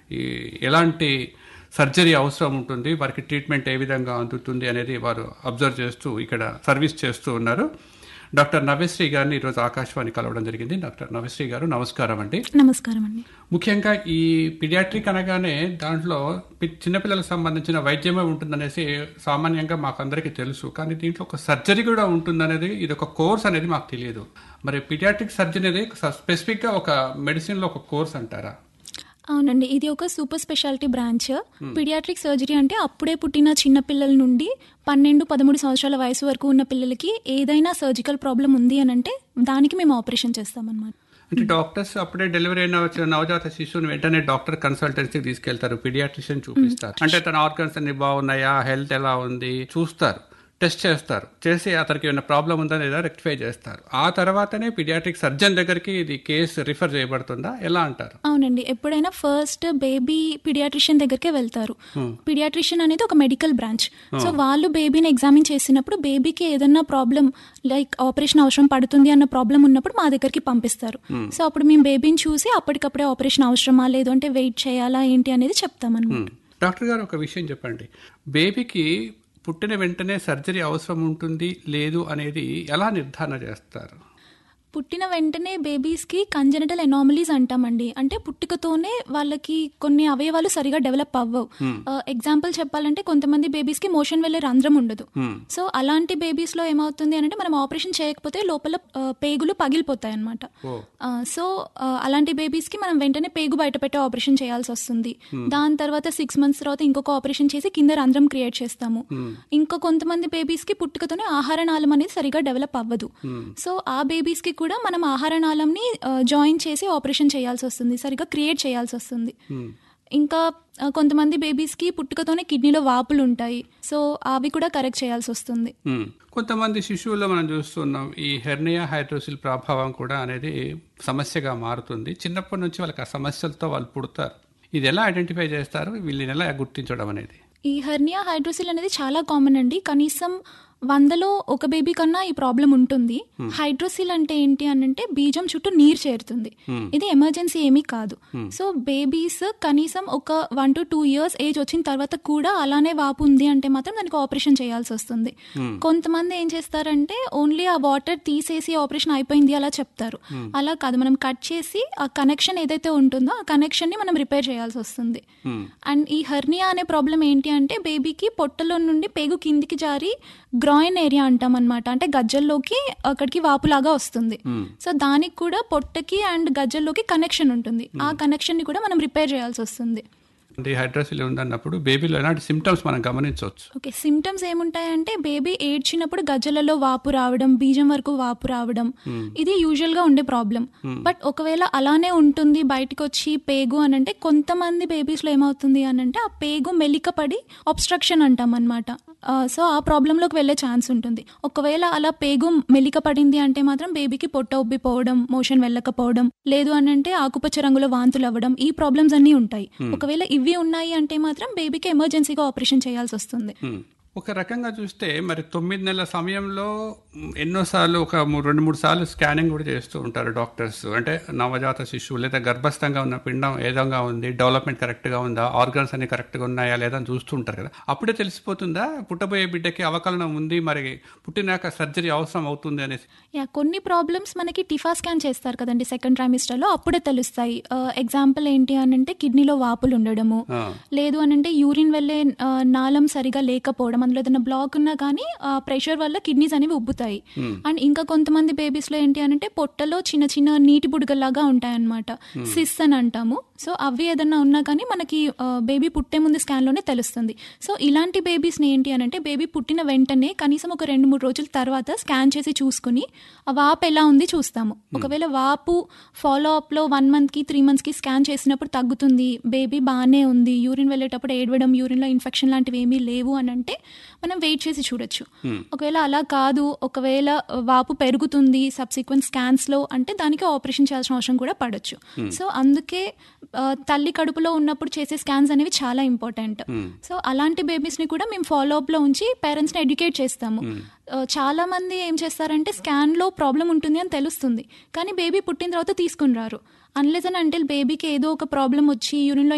ఈ ఎలాంటి సర్జరీ అవసరం ఉంటుంది వారికి ట్రీట్మెంట్ ఏ విధంగా అందుతుంది అనేది వారు అబ్జర్వ్ చేస్తూ ఇక్కడ సర్వీస్ చేస్తూ ఉన్నారు డాక్టర్ నవ్యశ్రీ గారిని ఈరోజు ఆకాశవాణి కలవడం జరిగింది డాక్టర్ నవ్యశ్రీ గారు నమస్కారం అండి నమస్కారం అండి ముఖ్యంగా ఈ పిడియాట్రిక్ అనగానే దాంట్లో పి- చిన్నపిల్లలకు సంబంధించిన వైద్యమే ఉంటుందనేసి సామాన్యంగా మాకు అందరికీ తెలుసు కానీ దీంట్లో ఒక సర్జరీ కూడా ఉంటుందనేది ఇది ఒక కోర్స్ అనేది మాకు తెలియదు మరి పిడియాట్రిక్ సర్జరీ అనేది స్పెసిఫిక్ గా ఒక మెడిసిన్ లో ఒక కోర్స్ అంటారా అవునండి ఇది ఒక super speciality branch paediatric surgery అంటే అప్పుడే పుట్టిన చిన్న పిల్లల నుండి పన్నెండు పదమూడు సంవత్సరాల వయసు వరకు ఉన్న పిల్లలకి ఏదైనా సర్జికల్ ప్రాబ్లం ఉంది అని అంటే దానికి మేము ఆపరేషన్ చేస్తామన్నమాట అంటే డాక్టర్స్ అప్పుడే డెలివరీ అయిన వచ్చిన నవజాత శిశువుని వెంటనే డాక్టర్ కన్సల్టెన్సీకి తీసుకెళ్తారు పిడియాట్రిషియన్ చూపిస్తారు అంటే తన ఆర్గన్స్ అన్ని బాగున్నాయా హెల్త్ ఎలా ఉంది చూస్తారు టెస్ట్ చేస్తారు చేసి అతనికి ఏమైనా ప్రాబ్లం ఉందా లేదా రెక్టిఫై చేస్తారు ఆ తర్వాతనే పిడియాట్రిక్ సర్జన్ దగ్గరికి ఇది కేసు రిఫర్ చేయబడుతుందా ఎలా అంటారు అవునండి ఎప్పుడైనా ఫస్ట్ బేబీ పిడియాట్రిషియన్ దగ్గరికే వెళ్తారు పిడియాట్రిషియన్ అనేది ఒక మెడికల్ బ్రాంచ్ సో వాళ్ళు బేబీని ఎగ్జామిన్ చేసినప్పుడు బేబీకి ఏదన్నా ప్రాబ్లం లైక్ ఆపరేషన్ అవసరం పడుతుంది అన్న ప్రాబ్లం ఉన్నప్పుడు మా దగ్గరికి పంపిస్తారు సో అప్పుడు మేము బేబీని చూసి అప్పటికప్పుడే ఆపరేషన్ అవసరమా లేదు అంటే వెయిట్ చేయాలా ఏంటి అనేది చెప్తామన్నమాట డాక్టర్ గారు ఒక విషయం చెప్పండి బేబీకి పుట్టిన వెంటనే సర్జరీ అవసరం ఉంటుంది లేదు అనేది ఎలా నిర్ధారణ చేస్తారు పుట్టిన వెంటనే బేబీస్కి కంజెనిటల్ ఎనామలీస్ అంటామండి అంటే పుట్టుకతోనే వాళ్ళకి కొన్ని అవయవాలు సరిగా డెవలప్ అవ్వవు ఎగ్జాంపుల్ చెప్పాలంటే కొంతమంది బేబీస్కి మోషన్ వెళ్ళే రంధ్రం ఉండదు సో అలాంటి బేబీస్లో ఏమవుతుంది అంటే మనం ఆపరేషన్ చేయకపోతే లోపల ఆ, పేగులు పగిలిపోతాయి అనమాట సో ఆ, అలాంటి బేబీస్కి మనం వెంటనే పేగు బయట పెట్టే ఆపరేషన్ చేయాల్సి వస్తుంది దాని తర్వాత సిక్స్ మంత్స్ తర్వాత ఇంకొక ఆపరేషన్ చేసి కింద రంధ్రం క్రియేట్ చేస్తాము ఇంకా కొంతమంది బేబీస్కి పుట్టుకతోనే ఆహార నాళం అనేది సరిగా డెవలప్ అవ్వదు సో ఆ బేబీస్కి కూడా మనం ఆహార నాళంని జాయిన్ చేసి ఆపరేషన్ చేయాల్సి వస్తుంది సరిగా క్రియేట్ చేయాల్సి వస్తుంది ఇంకా ఆ, కొంతమంది బేబీస్కి పుట్టుకతోనే కిడ్నీలో వాపులు ఉంటాయి సో అవి కూడా కరెక్ట్ చేయాల్సి వస్తుంది మ్మ్. కొంతమంది శిశువుల్లో మనం చూస్తున్నాం ఈ హెర్నియా హైడ్రోసిల్ ప్రభావం కూడా అనేది సమస్యగా మారుతుంది చిన్నప్పటి నుంచి వాళ్ళకి ఆ సమస్యలతో వాళ్ళు పుడతారు ఇది ఎలా ఐడెంటిఫై చేస్తారు వీళ్ళని ఎలా గుర్తించడం అనేది ఈ హెర్నియా హైడ్రోసిల్ అనేది చాలా కామన్ అండి కనీసం వందలో ఒక బేబీ కన్నా ఈ ప్రాబ్లం ఉంటుంది హైడ్రోసిల్ అంటే ఏంటి అని అంటే బీజం చుట్టూ నీరు చేరుతుంది ఇది ఎమర్జెన్సీ ఏమీ కాదు సో బేబీస్ కనీసం ఒక one to two years age వచ్చిన తర్వాత కూడా అలానే వాపు ఉంది అంటే మాత్రం దానికి ఆపరేషన్ చేయాల్సి వస్తుంది కొంతమంది ఏం చేస్తారంటే ఓన్లీ ఆ వాటర్ తీసేసి ఆపరేషన్ అయిపోయింది అలా చెప్తారు అలా కాదు మనం కట్ చేసి ఆ కనెక్షన్ ఏదైతే ఉంటుందో ఆ కనెక్షన్ ని మనం రిపేర్ చేయాల్సి వస్తుంది అండ్ ఈ హెర్నియా అనే ప్రాబ్లం ఏంటి అంటే బేబీకి పొట్టలో నుండి పేగు కిందికి జారి గ్రాయిన్ ఏరియా అంటాం అనమాట అంటే గజ్జల్లోకి అక్కడికి వాపులాగా వస్తుంది సో దానికి కూడా పొట్టకి అండ్ గజ్జల్లోకి కనెక్షన్ ఉంటుంది ఆ కనెక్షన్ ని కూడా మనం రిపేర్ చేయాల్సి వస్తుంది ఈ హైడ్రోసిల్ ఉందన్నప్పుడు బేబీలో ఎలాంటి సిమ్టమ్స్ మనం గమనించవచ్చు ఓకే సిమ్టమ్స్ ఏముంటాయంటే బేబీ ఏడ్చినప్పుడు గజ్జలలో వాపు రావడం బీజం వరకు వాపు రావడం ఇది యూజువల్ గా ఉండే ప్రాబ్లం బట్ ఒకవేళ అలానే ఉంటుంది బయటకు వచ్చి పేగు అని అంటే కొంతమంది బేబీస్ లో ఏమవుతుంది అని అంటే ఆ పేగు మెలికపడి అబ్స్ట్రక్షన్ అంటాం అనమాట సో ఆ ప్రాబ్లంలోకి వెళ్ళే ఛాన్స్ ఉంటుంది ఒకవేళ అలా పేగు మెలిక పడింది అంటే మాత్రం బేబీకి పొట్ట ఉబ్బిపోవడం మోషన్ వెళ్ళకపోవడం లేదు అని అంటే ఆకుపచ్చ రంగులో వాంతులు అవ్వడం ఈ ప్రాబ్లమ్స్ అన్నీ ఉంటాయి ఒకవేళ ఇవి ఉన్నాయి అంటే మాత్రం బేబీకి ఎమర్జెన్సీగా ఆపరేషన్ చేయాల్సి వస్తుంది మ్మ్. ఒక రకంగా చూస్తే మరి తొమ్మిది నెలల సమయంలో మ్, ఎన్నోసార్లు ఒక మూ- రెండు మూడు సార్లు స్కానింగ్ కూడా చేస్తూ ఉంటారు డాక్టర్స్ అంటే నవజాత శిశువు లేదా గర్భస్థంగా ఉన్న పిండం ఏ విధంగా ఉంది డెవలప్మెంట్ కరెక్ట్గా ఉందా ఆర్గన్స్ అన్ని కరెక్ట్గా ఉన్నాయా లేదా అని చూస్తూ ఉంటారు కదా అప్పుడే తెలిసిపోతుందా పుట్టబోయే బిడ్డకి అవకలనం ఉంది మరి పుట్టినాక సర్జరీ అవసరం అవుతుంది అనేసి యా కొన్ని ప్రాబ్లమ్స్ మనకి టిఫా స్కాన్ చేస్తారు కదండి సెకండ్ ట్రైమిస్టర్లో అప్పుడే తెలుస్తాయి ఎగ్జాంపుల్ ఏంటి అని అంటే కిడ్నీలో వాపులు ఉండడము ఆ. లేదు అని అంటే యూరిన్ వెళ్ళే ఆ, నాళం సరిగా లేకపోవడం అందులో ఏదైనా బ్లాక్ ఉన్నా కానీ ఆ ప్రెషర్ వల్ల కిడ్నీస్ అనేవి ఉబ్బుతాయి అండ్ ఇంకా కొంతమంది బేబీస్ లో ఏంటి అని అంటే పొట్టలో చిన్న చిన్న నీటి బుడగల్లాగా ఉంటాయన్నమాట సిస్ అని అంటాము సో అవి ఏదన్నా ఉన్నా కానీ మనకి బేబీ పుట్టే ముందు స్కాన్ లోనే తెలుస్తుంది సో ఇలాంటి బేబీస్ ని ఏంటి అని అంటే బేబీ పుట్టిన వెంటనే కనీసం ఒక రెండు మూడు రోజుల తర్వాత స్కాన్ చేసి చూసుకుని ఆ వాపు ఎలా ఉంది చూస్తాము ఒకవేళ వాపు ఫాలో అప్ లో వన్ మంత్ కి త్రీ మంత్స్ కి స్కాన్ చేసినప్పుడు తగ్గుతుంది బేబీ బాగానే ఉంది యూరిన్ వెళ్ళేటప్పుడు ఏడవడం యూరిన్ లో ఇన్ఫెక్షన్ లాంటివి ఏమీ లేవు అని అంటే మనం వెయిట్ చేసి చూడొచ్చు ఒకవేళ అలా కాదు ఒకవేళ వాపు పెరుగుతుంది సబ్సిక్వెంట్ స్కాన్స్ లో అంటే దానికి ఆపరేషన్ చేయాల్సిన అవసరం కూడా పడొచ్చు సో అందుకే ఆ, తల్లి కడుపులో ఉన్నప్పుడు చేసే స్కాన్స్ అనేవి చాలా ఇంపార్టెంట్ సో అలాంటి బేబీస్ ని కూడా మేము ఫాలో అప్ లో ఉంచి పేరెంట్స్ ని ఎడ్యుకేట్ చేస్తాము ఆ, చాలా మంది ఏం చేస్తారంటే స్కాన్ లో ప్రాబ్లం ఉంటుంది అని తెలుస్తుంది కానీ బేబీ పుట్టిన తర్వాత తీసుకుని రారు అన్లెస్ అని అంటే బేబీకి ఏదో ఒక ప్రాబ్లం వచ్చి యూరిన్ లో